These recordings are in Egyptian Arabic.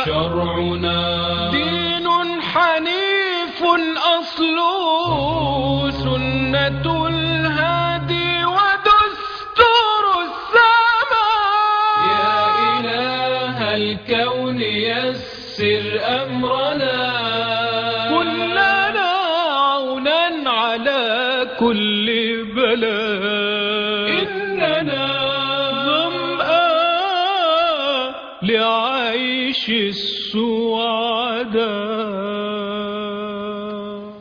شرعنا دين حنيف أصله سنة الهادي ودستور السماء يا إله الكون يسر أمرنا كلنا عونا على كل بلاء إننا ظمآن لعيش السعداء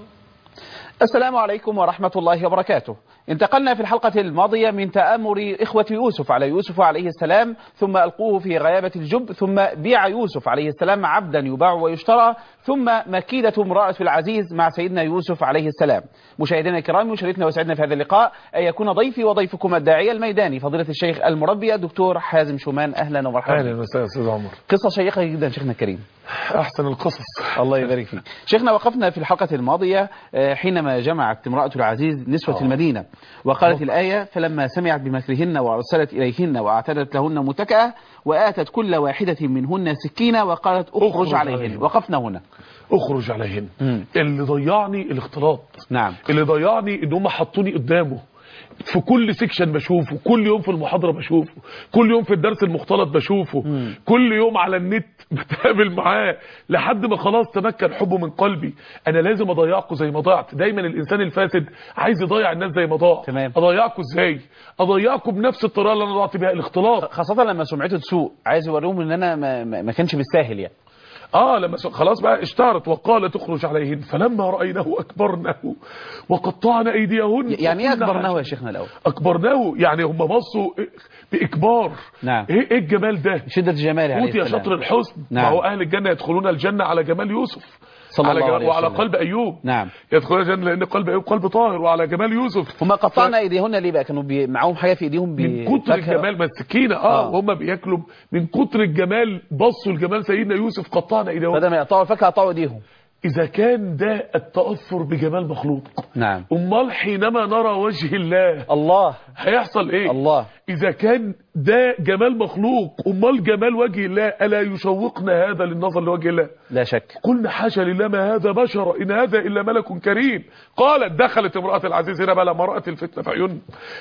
السلام عليكم ورحمة الله وبركاته انتقلنا في الحلقة الماضية من تآمر إخوة يوسف على يوسف عليه السلام ثم ألقوه في غيابة الجب ثم بيع يوسف عليه السلام عبدا يباع ويشترى ثم مكيدة امرأة العزيز مع سيدنا يوسف عليه السلام مشاهدينا الكرام يشرفنا وسعدنا في هذا اللقاء أن يكون ضيفي وضيفكم الداعية الميداني فضيلة الشيخ المربي الدكتور حازم شومان أهلا ومرحبا اهلا وسهلا يا استاذ عمر قصة شيقة جدا شيخنا الكريم احسن القصص الله يبارك فيك شيخنا وقفنا في الحلقة الماضية آه، حينما جمعت امرأة العزيز نسوة آه. المدينة وقالت الآية فلما سمعت بمكرهن وأرسلت إليهن وأعتدت لهن متكأة وآتت كل واحدة منهن سكينة وقالت أخرج أخرج عليهن عليهن. وقفنا هنا اخرج عليهن مم. اللي ضيعني الاختلاط نعم اللي ضيعني ان هم حطوني قدامه في كل سيكشن بشوفه كل يوم في المحاضرة بشوفه كل يوم في الدرس المختلط بشوفه مم. كل يوم على النت بتقابل معاه لحد ما خلاص تمكن حبه من قلبي انا لازم اضيعكم زي ما ضيعت دايما الانسان الفاسد عايز يضيع الناس زي ما ضاع تمام. اضيعكم ازاي اضيعكم بنفس الطريقه اللي انا ضيعت بيها الاختلاط خاصة لما سمعته تسوء عايز يوريهم ان انا ما, ما ما كانش بالساهل يعني اه لما س- خلاص بقى اشتهرت وقال تخرج عليهن فلما رأيناه أكبرناه وقطعنا أيديهن يعني ايه وقلنا اكبرناه يا حاجة. شيخنا الاول أكبرناه يعني هم بصوا بإكبار نعم. إيه, إيه الجمال ده شدة الجمال عليه موت يا السلام شطر الحسن نعم. ما هو أهل الجنة يدخلون الجنة على جمال يوسف صلى على الله جمال عليه وعلى وسلم. قلب أيوب نعم يدخلون الجنة لأن قلب أيوب قلب طاهر وعلى جمال يوسف هما قطعنا ايديهن ليه بقى كانوا بي... معاهم حاجة في ايديهم من كتر بفاكهة؟ الجمال ما السكينة اه, آه. وهم بياكلوا من كتر الجمال بصوا لجمال سيدنا يوسف قطعنا ايديهم بدل ما يقطعوا الفاكهة قطعوا ايديهم إذا كان ده التأثر بجمال مخلوق نعم أمال حينما نرى وجه الله الله هيحصل إيه الله إذا كان ده جمال مخلوق أمال جمال وجه الله ألا يشوقنا هذا للنظر لوجه الله لا شك قلنا حاشا لله ما هذا بشر إن هذا إلا ملك كريم قالت دخلت امرأة العزيز هنا بقى لما رأت الفتنة في عيون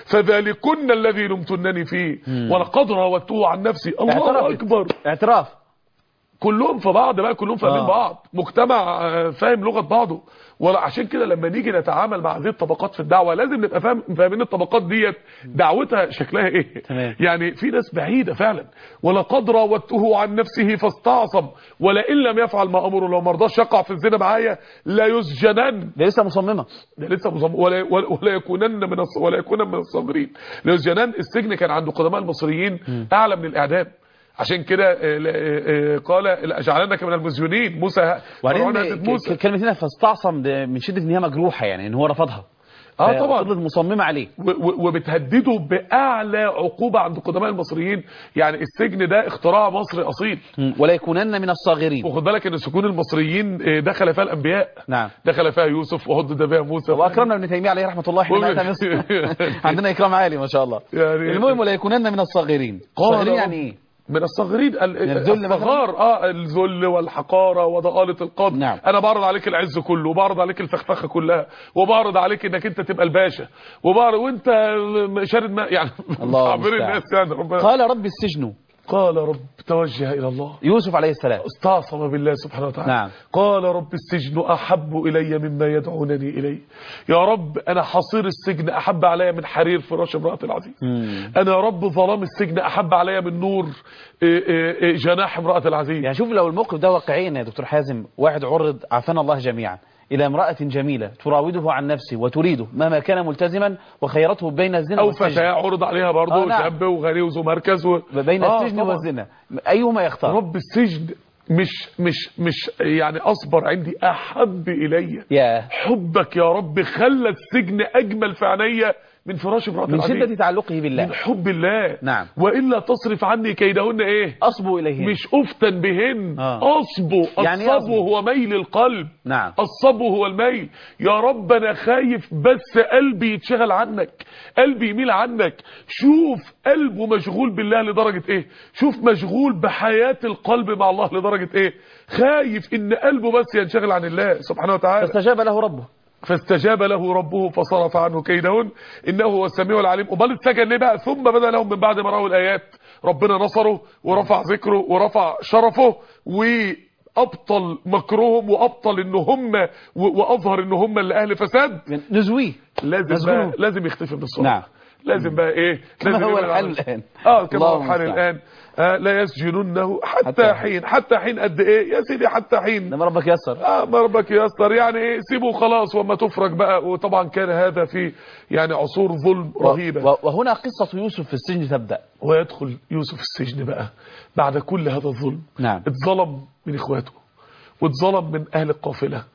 فذلكن الذي لمتنني فيه ولقد راودته عن نفسي الله اعترفت. أكبر اعتراف كلهم في بعض بقى كلهم فاهمين آه. بعض مجتمع آه، فاهم لغة بعضه ولا عشان كده لما نيجي نتعامل مع هذه الطبقات في الدعوة لازم نبقى فاهم فاهمين الطبقات ديت دعوتها شكلها ايه تمام. يعني في ناس بعيدة فعلا ولقد راودته عن نفسه فاستعصم ولئن لم يفعل ما امره لو ما رضاش يقع في الزنا معايا لا يسجنن ده لسه مصممة ده لسه مصمم ولا ولا ولا يكونن من الص- ولا يكونن من الصاغرين لو الجنان السجن كان عند قدماء المصريين اعلى من الاعدام عشان كده آه، آه، آه، قال اجعلنك من المسجونين موسى فرعون وبعدين هدد ك- موسى ك- كلمة هنا فاستعصم ده من شدة ان هي مجروحة يعني ان هو رفضها اه طبعا فضلت مصممة عليه و- و- وبتهدده باعلى عقوبه عند قدماء المصريين يعني السجن ده اختراع مصري اصيل مم. ولا يكونن من الصاغرين وخد بالك ان سجون المصريين آه، دخل فيها الانبياء نعم دخل فيها يوسف وهدد بها موسى واكرمنا ابن تيميه عليه رحمه الله حينما وب- اتى مصر عندنا اكرام عالي ما شاء الله يعني- المهم ولا يكونن من الصاغرين قال الصاغرين رب- يعني ايه من الصغيرين ال- الذل مثلاً؟ الصغار اه الذل والحقاره وضآلة القدر نعم. انا بعرض عليك العز كله وبعرض عليك الفخفخه كلها وبعرض عليك انك انت تبقى الباشا وبعرض وانت شارد ما يعني الله عبر المستعان. الناس يعني ربنا قال رب السجن قال رب توجه الى الله يوسف عليه السلام استعصم بالله سبحانه وتعالى نعم. قال رب السجن أحب إلي مما يدعونني إليه يا رب أنا حصير السجن أحب علي من حرير فراش امرأة العزيز أنا يا رب ظلام السجن أحب علي من نور إيه، إيه، إيه، جناح امرأة العزيز يعني شوف لو الموقف ده واقعيا يا دكتور حازم واحد عرض عافانا الله جميعا الى امراه جميله تراوده عن نفسه وتريده مهما كان ملتزما وخيرته بين الزنا أو والسجن فتاة عرض عليها برضه آه، نعم. شاب وغني وذو مركز و... بين آه، السجن طبعاً. والزنا ايهما يختار رب السجن مش مش مش يعني أصبر عندي أحب إلي يا حبك يا رب خلى السجن أجمل في عينيا من فراش امرأة من العزيز شدة تعلقه بالله من حب الله نعم. وإلا تصرف عني كيدهن إيه أصبو إليه مش أفتن بهن آه. أصبو يعني إيه الصبو أصبو؟ هو ميل القلب نعم الصبو هو الميل يا رب انا خايف بس قلبي يتشغل عنك قلبي يميل عنك شوف قلبه مشغول بالله لدرجة ايه شوف مشغول بحياة القلب مع الله لدرجة ايه خايف ان قلبه بس ينشغل عن الله سبحانه وتعالى فاستجاب له ربه فاستجاب له ربه فصرف عنه كيدهن انه هو السميع العليم امال اتسجن ليه بقى ثم بدا لهم من بعد ما راوا الايات ربنا نصره ورفع ذكره ورفع شرفه وابطل مكرهم وابطل ان هم و- واظهر ان هم اللي اهل فساد نزويه لازم نزغله. بقى لازم يختفي من الصوره نعم. لازم بقى ايه كما لازم هو يبعد الحال عن- الآن. اه كما هو الله الحال المستعان. الان آه لا يسجننه حتى, حتى حين حتى حين قد ايه يا سيدي حتى حين لما ربك يسر اه ما ربك يستر يعني ايه سيبه خلاص وما تفرج بقى وطبعا كان هذا في يعني عصور ظلم رهيبة و- وهنا قصة يوسف في السجن تبدأ ويدخل يوسف السجن بقى بعد كل هذا الظلم نعم. اتظلم من اخواته واتظلم من اهل القافلة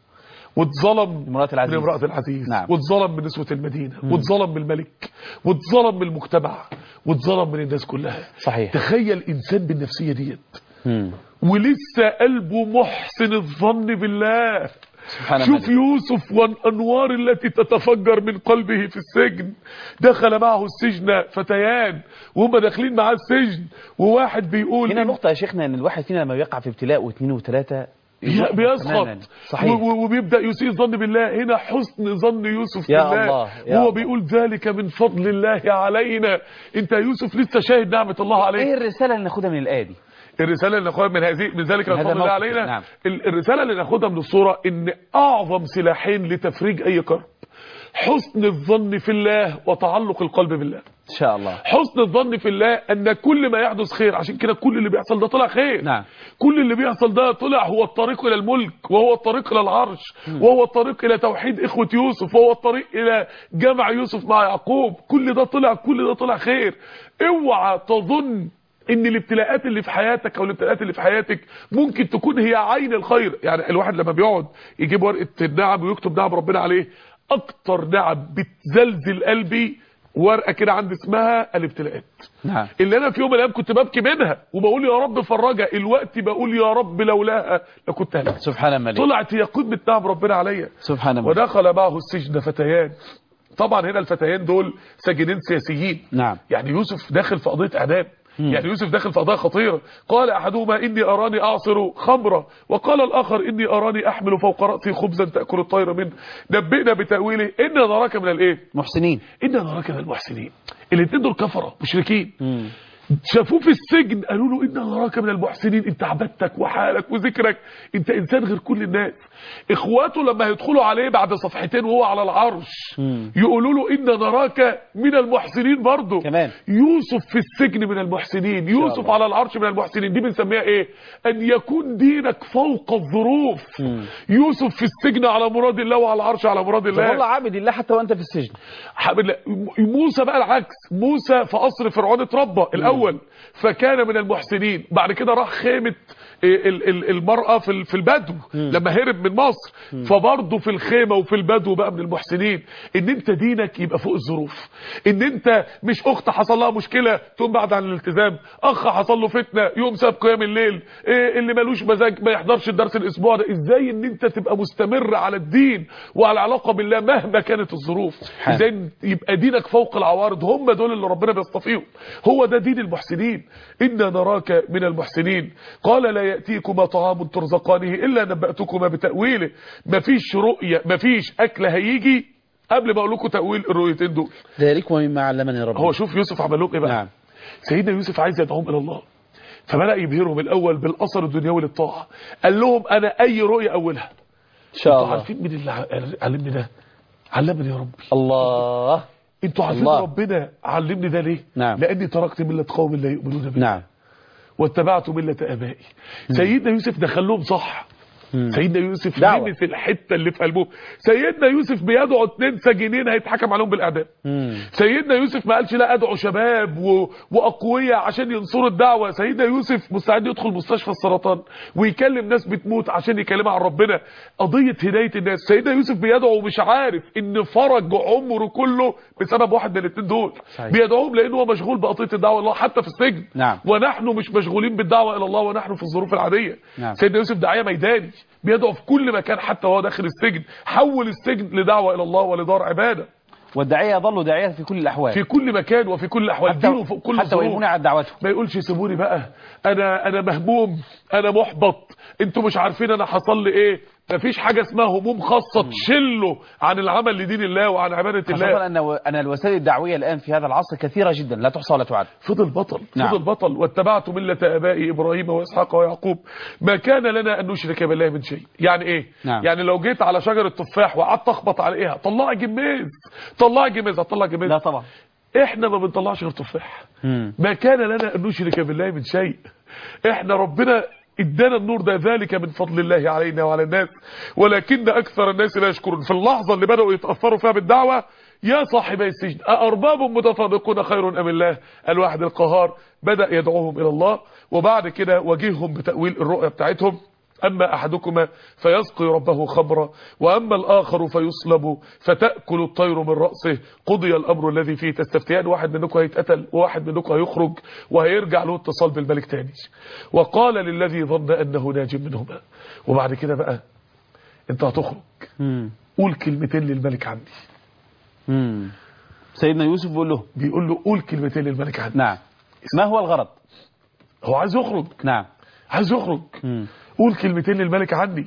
واتظلم امرأة العزيز. من امرأة العزيز نعم. واتظلم من نسوة المدينة واتظلم من الملك واتظلم من المجتمع واتظلم من الناس كلها صحيح. تخيل انسان بالنفسية ديت مم. ولسه قلبه محسن الظن بالله سبحان شوف الملك. يوسف والأنوار التي تتفجر من قلبه في السجن دخل معه السجن فتيان وهم داخلين معاه السجن وواحد بيقول هنا نقطة يا شيخنا ان الواحد فينا لما يقع في ابتلاء واثنين وثلاثة ي- بيسخط صحيح و- و- وبيبدأ يسيء الظن بالله هنا حسن ظن يوسف يا بالله الله، يا وهو الله. بيقول ذلك من فضل الله علينا انت يا يوسف لسه شاهد نعمة الله عليك ايه الرسالة اللي ناخدها من الآية دي الرسالة اللي ناخدها من هذه من ذلك من من هذا فضل الله الموقف، علينا نعم. ال- الرسالة اللي ناخدها من الصورة ان اعظم سلاحين لتفريج اي كرب حسن الظن في الله وتعلق القلب بالله ان شاء الله حسن الظن في الله ان كل ما يحدث خير عشان كده كل اللي بيحصل ده طلع خير نعم. كل اللي بيحصل ده طلع هو الطريق الى الملك وهو الطريق الى العرش وهو الطريق الى توحيد اخوة يوسف وهو الطريق الى جمع يوسف مع يعقوب كل ده طلع كل ده طلع خير اوعى تظن ان الابتلاءات اللي في حياتك او الابتلاءات اللي في حياتك ممكن تكون هي عين الخير يعني الواحد لما بيقعد يجيب ورقه النعم ويكتب نعم ربنا عليه اكتر نعم بتزلزل قلبي ورقه كده عندي اسمها الابتلاءات نعم اللي انا في يوم من الايام كنت ببكي منها وبقول يا رب فرجها الوقت بقول يا رب لولاها لكنت هلكت سبحان الملك طلعت هي قمه نعم ربنا عليا سبحان الملك ودخل معه السجن فتيان طبعا هنا الفتيان دول ساجنين سياسيين نعم. يعني يوسف داخل في قضيه اعدام يعني يوسف داخل في قضيه خطيره قال احدهما اني اراني اعصر خمرا وقال الاخر اني اراني احمل فوق راسي خبزا تاكل الطير منه نبئنا بتاويله ان نراك من الايه محسنين ان نراك من المحسنين الاثنين دول كفره مشركين شافوه في السجن قالوا له ان نراك من المحسنين انت عبادتك وحالك وذكرك انت انسان غير كل الناس اخواته لما هيدخلوا عليه بعد صفحتين وهو على العرش يقولوا له ان نراك من المحسنين برضه كمان. يوسف في السجن من المحسنين يوسف الله. على العرش من المحسنين دي بنسميها ايه ان يكون دينك فوق الظروف يوسف في السجن على مراد الله وعلى العرش على مراد طب الله والله عابد الله حتى وانت في السجن حبيب الله. موسى بقى العكس موسى في قصر فرعون اتربى الاول فكان من المحسنين بعد كده راح خيمه ال- ال- المرأة في ال- في البدو لما هرب من مصر فبرضه في الخيمة وفي البدو بقى من المحسنين ان انت دينك يبقى فوق الظروف ان انت مش اخت حصل لها مشكلة تقوم بعد عن الالتزام اخ حصل له فتنة يوم ساب قيام الليل إيه اللي ملوش مزاج ما يحضرش الدرس الاسبوع ده ازاي ان انت تبقى مستمر على الدين وعلى العلاقة بالله مهما كانت الظروف سبحان. ازاي إن يبقى دينك فوق العوارض هم دول اللي ربنا بيصطفيهم هو ده دين المحسنين إنا نراك من المحسنين قال لا يأتيكما طعام ترزقانه إلا نبأتكما بتأويله مفيش رؤية مفيش أكل هيجي قبل ما أقول لكم تأويل الرؤيتين دول ذلك ومما علمني ربي هو شوف يوسف عمل لهم إيه بقى نعم. سيدنا يوسف عايز يدعوهم إلى الله فبدأ يبهرهم الأول بالأثر الدنيوي للطاعة قال لهم أنا أي رؤية أولها ان شاء انتوا الله عارفين مين اللي علمني ده علمني يا ربي الله انتوا عارفين الله. ربنا علمني ده ليه نعم. لاني تركت مله قوم لا يؤمنون بالله نعم واتبعت مله ابائي سيدنا يوسف دخل لهم صح سيدنا يوسف دعوة. لمس الحته اللي في قلبه سيدنا يوسف بيدعو اتنين سجينين هيتحكم عليهم بالاعدام سيدنا يوسف ما قالش لا ادعو شباب و... واقوياء عشان ينصروا الدعوه سيدنا يوسف مستعد يدخل مستشفى السرطان ويكلم ناس بتموت عشان يكلمها عن ربنا قضيه هدايه الناس سيدنا يوسف بيدعو ومش عارف ان فرج عمره كله بسبب واحد من الاثنين دول صحيح. بيدعوهم لانه هو مشغول بقضيه الدعوه الله حتى في السجن نعم. ونحن مش مشغولين بالدعوه الى الله ونحن في الظروف العاديه نعم. سيدنا يوسف داعيه ميداني بيدعو في كل مكان حتى وهو داخل السجن حول السجن لدعوه الى الله ولدار عباده والداعية يظل داعية في كل الأحوال في كل مكان وفي كل الاحوال دينه في كل حتى وإن الظروف منعت دعوته ما يقولش سيبوني بقى انا انا مهموم انا محبط انتوا مش عارفين انا حصل لي ايه مفيش حاجه اسمها هموم خاصه تشله عن العمل لدين الله وعن عباده الله خاصة أن أن الوسائل الدعوية الآن في هذا العصر كثيرة جدا لا تحصى ولا تعد فضل بطل نعم. فضل بطل واتبعت ملة آبائي إبراهيم وإسحاق ويعقوب ما كان لنا أن نشرك بالله من شيء يعني إيه نعم. يعني لو جيت على شجرة تفاح وقعدت أخبط عليها طلعي جميز طلعي جميز هتطلع جميز لا طبعا إحنا ما بنطلعش غير تفاح مم. ما كان لنا أن نشرك بالله من شيء إحنا ربنا ادانا النور ده ذلك من فضل الله علينا وعلى الناس ولكن أكثر الناس لا يشكرون في اللحظة اللي بدأوا يتأثروا فيها بالدعوة يا صاحبي السجن أأرباب متفرقون خير أم الله الواحد القهار بدأ يدعوهم إلى الله وبعد كده وجههم بتأويل الرؤية بتاعتهم أما أحدكما فيسقي ربه خمرا وأما الآخر فيصلب فتأكل الطير من رأسه قضي الأمر الذي فيه تستفتيان واحد منكم هيتقتل وواحد منكم هيخرج وهيرجع له اتصال بالملك تاني وقال للذي ظن أنه ناج منهما وبعد كده بقى انت هتخرج مم. قول كلمتين للملك عندي مم. سيدنا يوسف بيقول له بيقول له قول كلمتين للملك عندي نعم ما هو الغرض هو عايز يخرج نعم عايز يخرج مم. قول كلمتين للملك عني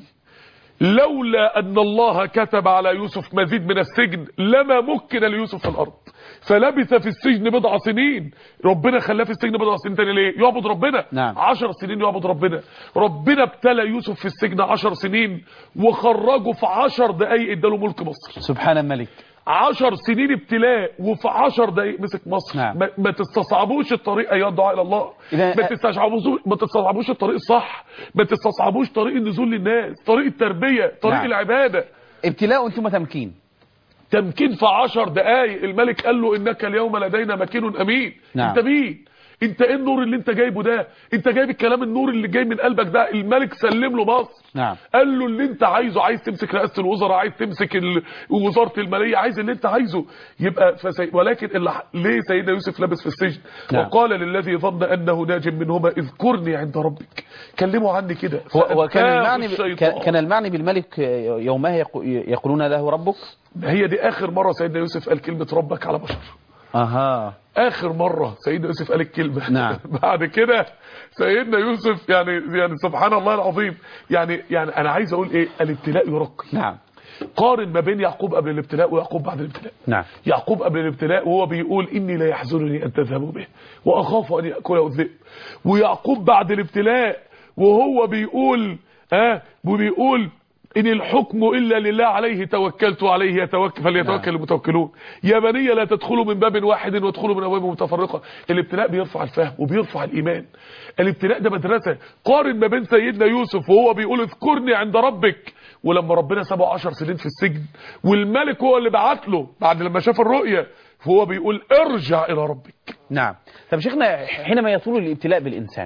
لولا أن الله كتب على يوسف مزيد من السجن لما مكن ليوسف في الأرض فلبث في السجن بضع سنين ربنا خلاه في السجن بضع سنين تاني ليه يعبد ربنا نعم. عشر سنين يعبد ربنا ربنا ابتلى يوسف في السجن عشر سنين وخرجه في عشر دقايق اداله ملك مصر سبحان الملك عشر سنين ابتلاء وفي عشر دقايق مسك مصر نعم. ما, ما تستصعبوش الطريق ايها الدعاء الى الله إذا- ما تستصعبوش ما تستصعبوش الطريق الصح ما تستصعبوش طريق النزول للناس طريق التربيه طريق نعم. العباده ابتلاء ثم تمكين تمكين في عشر دقايق الملك قال له انك اليوم لدينا مكين امين نعم. انت مين انت ايه النور اللي انت جايبه ده انت جايب الكلام النور اللي جاي من قلبك ده الملك سلم له مصر نعم قال له اللي انت عايزه عايز تمسك رئاسه الوزراء عايز تمسك ال- وزاره الماليه عايز اللي انت عايزه يبقى فسي... ولكن اللي... ح- ليه سيدنا يوسف لابس في السجن نعم. وقال للذي ظن انه ناج منهما اذكرني عند ربك كلموا عني كده هو وكان فأنساه المعني ب... الشيطان. كان كان المعني بالملك يومها يقو- يقولون له ربك هي دي اخر مره سيدنا يوسف قال كلمه ربك على بشر اها اخر مرة سيدنا يوسف قال الكلمة نعم. بعد كده سيدنا يوسف يعني يعني سبحان الله العظيم يعني يعني انا عايز اقول ايه الابتلاء يرقي نعم قارن ما بين يعقوب قبل الابتلاء ويعقوب بعد الابتلاء نعم يعقوب قبل الابتلاء وهو بيقول إني لا يحزنني أن تذهبوا به وأخاف أن يأكله الذئب ويعقوب بعد الابتلاء وهو بيقول ها وبيقول إن الحكم إلا لله عليه توكلت وعليه يتوكل فليتوكل المتوكلون يا بني لا تدخلوا من باب واحد وادخلوا من أبواب متفرقة الابتلاء بيرفع الفهم وبيرفع الإيمان الابتلاء ده مدرسة قارن ما بين سيدنا يوسف وهو بيقول اذكرني عند ربك ولما ربنا سابه عشر سنين في السجن والملك هو اللي بعت له بعد لما شاف الرؤية فهو بيقول ارجع إلى ربك نعم طب شيخنا حينما يطول الابتلاء بالإنسان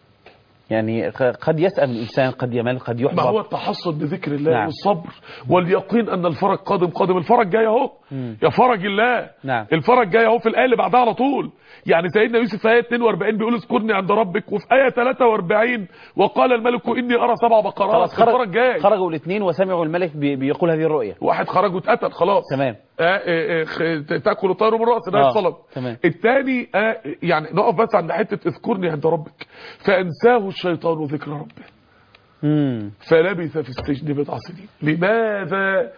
يعني ق- قد يسأل الإنسان قد يمل قد ما هو يحبط التحصن بذكر الله نعم. والصبر واليقين ان الفرج قادم قادم الفرج جاي اهو يا فرج الله نعم. الفرج جاي اهو في الايه اللي بعدها على طول يعني سيدنا يوسف في ايه 42 بيقول اذكرني عند ربك وفي ايه 43 وقال الملك اني ارى سبع بقرات خلاص الفرج خرج جاي خرجوا الاثنين وسمعوا الملك بي- بيقول هذه الرؤية واحد خرج واتقتل خلاص تمام آه آه آه خ- تاكل الطير من راسه ده آه، الصلب تمام. الثاني آه يعني نقف بس عند حته اذكرني عند ربك فانساه الشيطان ذكر ربه مم. فلبث في السجن بضع سنين لماذا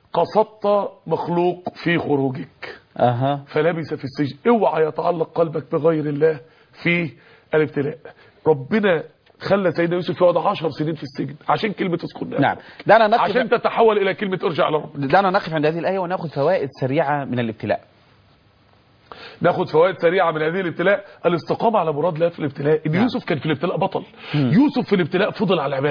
قصدت مخلوق في خروجك اها فلبث في السجن اوعى يتعلق قلبك بغير الله في الابتلاء ربنا خلى سيدنا يوسف يقعد 10 سنين في السجن عشان كلمه اذكرني نعم دعنا نقف عشان تتحول الى كلمه ارجع الى ربك دعنا نقف عند هذه الآية ونأخذ فوائد سريعة من الابتلاء ناخد فوائد سريعه من هذه الابتلاء الاستقامه على مراد الله في الابتلاء ان نعم. يوسف كان في الابتلاء بطل يوسف في الابتلاء فضل على العباده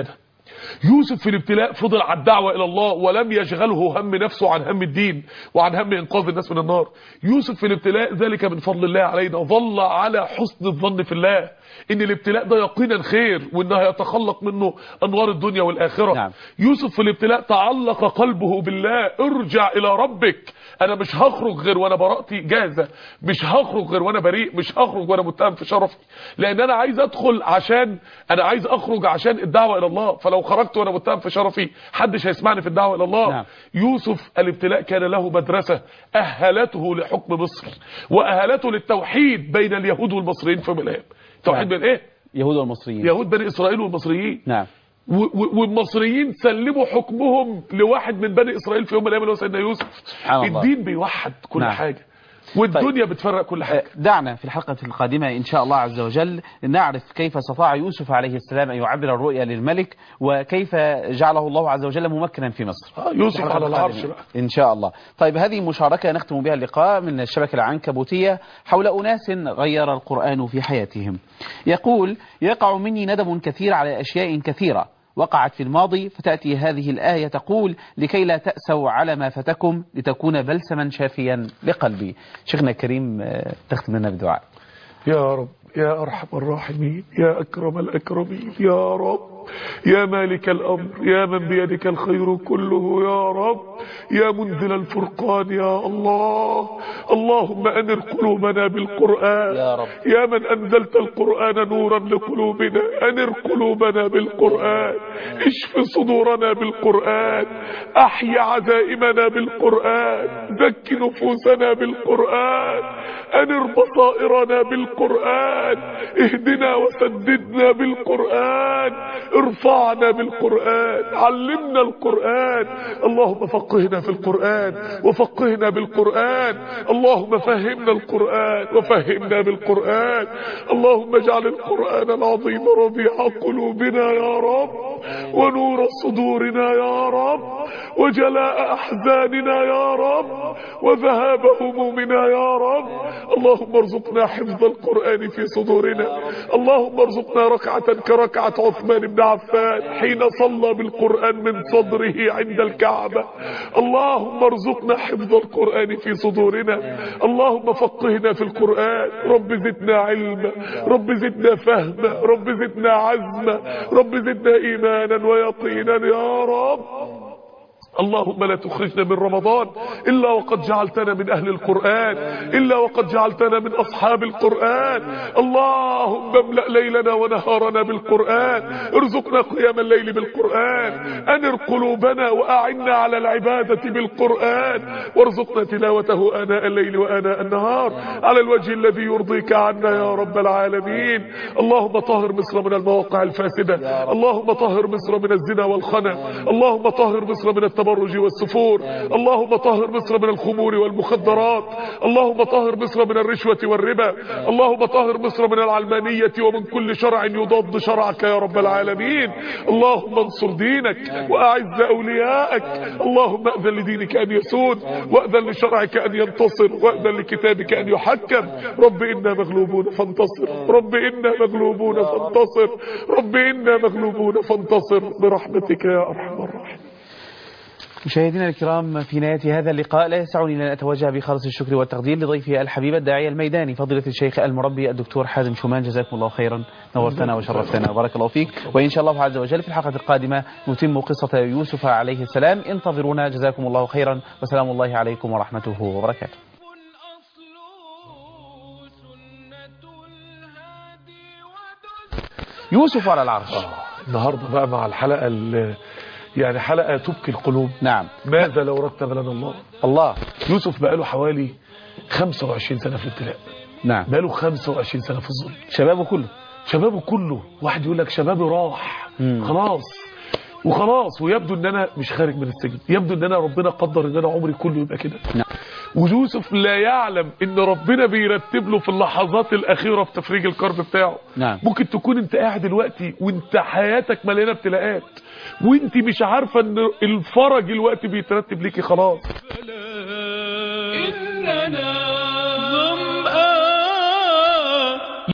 يوسف في الابتلاء فضل على الدعوة إلى الله ولم يشغله هم نفسه عن هم الدين وعن هم إنقاذ الناس من النار يوسف في الابتلاء ذلك من فضل الله علينا ظل على حسن الظن في الله إن الابتلاء ده يقينا خير وإنه يتخلق منه أنوار الدنيا والآخرة نعم. يوسف في الابتلاء تعلق قلبه بالله ارجع إلى ربك أنا مش هخرج غير وأنا براءتي جاهزة مش هخرج غير وأنا بريء مش هخرج وأنا متهم في شرفي لأن أنا عايز أدخل عشان أنا عايز أخرج عشان الدعوة إلى الله فلو خرجت وأنا متهم في شرفي حدش هيسمعني في الدعوة إلى الله نعم. يوسف الابتلاء كان له مدرسة أهلته لحكم مصر وأهلته للتوحيد بين اليهود والمصريين في الأيام توحيد نعم. بين إيه؟ يهود والمصريين يهود بني إسرائيل والمصريين نعم و- و- والمصريين سلموا حكمهم لواحد من بني إسرائيل في يوم من الأيام اللي هو سيدنا يوسف سبحان الله. الدين بيوحد كل نعم. حاجة والدنيا بتفرق كل حاجة دعنا في الحلقة القادمة إن شاء الله عز وجل نعرف كيف استطاع يوسف عليه السلام أن يعبر الرؤيا للملك وكيف جعله الله عز وجل ممكنا في مصر آه، يوسف الحلقة على العرش القادمة. بقى إن شاء الله طيب هذه مشاركة نختم بها اللقاء من الشبكة العنكبوتية حول أناس غير القرآن في حياتهم يقول يقع مني ندم كثير على أشياء كثيرة وقعت في الماضي فتأتي هذه الآية تقول لكي لا تأسوا على ما فتكم لتكون بلسما شافيا لقلبي شيخنا الكريم آه، تختم لنا بدعاء يا رب يا أرحم الراحمين يا أكرم الأكرمين يا رب يا مالك الأمر يا من بيدك الخير كله يا رب يا منزل الفرقان يا الله اللهم أنر قلوبنا بالقرآن يا رب. يا من أنزلت القرآن نورا لقلوبنا أنر قلوبنا بالقرآن اشف صدورنا بالقرآن أحيا عزائمنا بالقرآن زك نفوسنا بالقرآن أنر بصائرنا بالقرآن اهدنا وسددنا بالقرآن ارفعنا بالقرآن علمنا القرآن اللهم فقهنا في القرآن وفقهنا بالقرآن اللهم فهمنا القرآن وفهمنا بالقرآن اللهم اجعل القرآن العظيم ربيع قلوبنا يا رب ونور صدورنا يا رب وجلاء أحزاننا يا رب وذهاب همومنا يا رب اللهم ارزقنا حفظ القرآن في صدورنا اللهم ارزقنا ركعة كركعة عثمان بن عفان حين صلى بالقرآن من صدره عند الكعبة اللهم ارزقنا حفظ القرآن في صدورنا اللهم فقهنا في القرآن رب زدنا علما رب زدنا فهما رب زدنا عزما رب زدنا إيمانا ويقينا يا رب اللهم لا تخرجنا من رمضان إلا وقد جعلتنا من أهل القرآن إلا وقد جعلتنا من أصحاب القرآن اللهم املأ ليلنا ونهارنا بالقرآن ارزقنا قيام الليل بالقرآن أنر قلوبنا وأعنا على العبادة بالقرآن وارزقنا تلاوته آناء الليل وآناء النهار على الوجه الذي يرضيك عنا يا رب العالمين اللهم طهر مصر من المواقع الفاسدة اللهم طهر مصر من الزنا والخنا اللهم طهر مصر من التبرج والسفور اللهم طهر مصر من الخمور والمخدرات اللهم طهر مصر من الرشوة والربا اللهم طهر مصر من العلمانية ومن كل شرع يضاد شرعك يا رب العالمين اللهم انصر دينك وأعز أولياءك اللهم أذن لدينك أن يسود وأذن لشرعك أن ينتصر وأذن لكتابك أن يحكم رب إنا مغلوبون فانتصر رب إنا مغلوبون فانتصر رب إنا مغلوبون فانتصر برحمتك يا أرحم الراحمين مشاهدينا الكرام في نهاية هذا اللقاء لا يسعني أن أتوجه بخالص الشكر والتقدير لضيفي الحبيب الداعية الميداني فضيلة الشيخ المربي الدكتور حازم شومان جزاكم الله خيرا نورتنا وشرفتنا بارك الله فيك وإن شاء الله عز وجل في الحلقة القادمة نتم قصة يوسف عليه السلام انتظرونا جزاكم الله خيرا وسلام الله عليكم ورحمته وبركاته يوسف على العرش النهاردة بقى مع الحلقة ال- يعني حلقة تبكي القلوب نعم ماذا لو رتب لنا الله الله يوسف بقاله حوالي 25 سنة في الابتلاء نعم بقاله 25 سنة في الظلم شبابه كله شبابه كله واحد يقول لك شبابي راح مم. خلاص وخلاص ويبدو ان انا مش خارج من السجن يبدو ان انا ربنا قدر ان انا عمري كله يبقى كده نعم. ويوسف لا يعلم ان ربنا بيرتب له في اللحظات الاخيره في تفريج الكرب بتاعه نعم. ممكن تكون انت قاعد دلوقتي وانت حياتك مليانه ابتلاءات وانت مش عارفه ان الفرج الوقت بيترتب ليكي خلاص إننا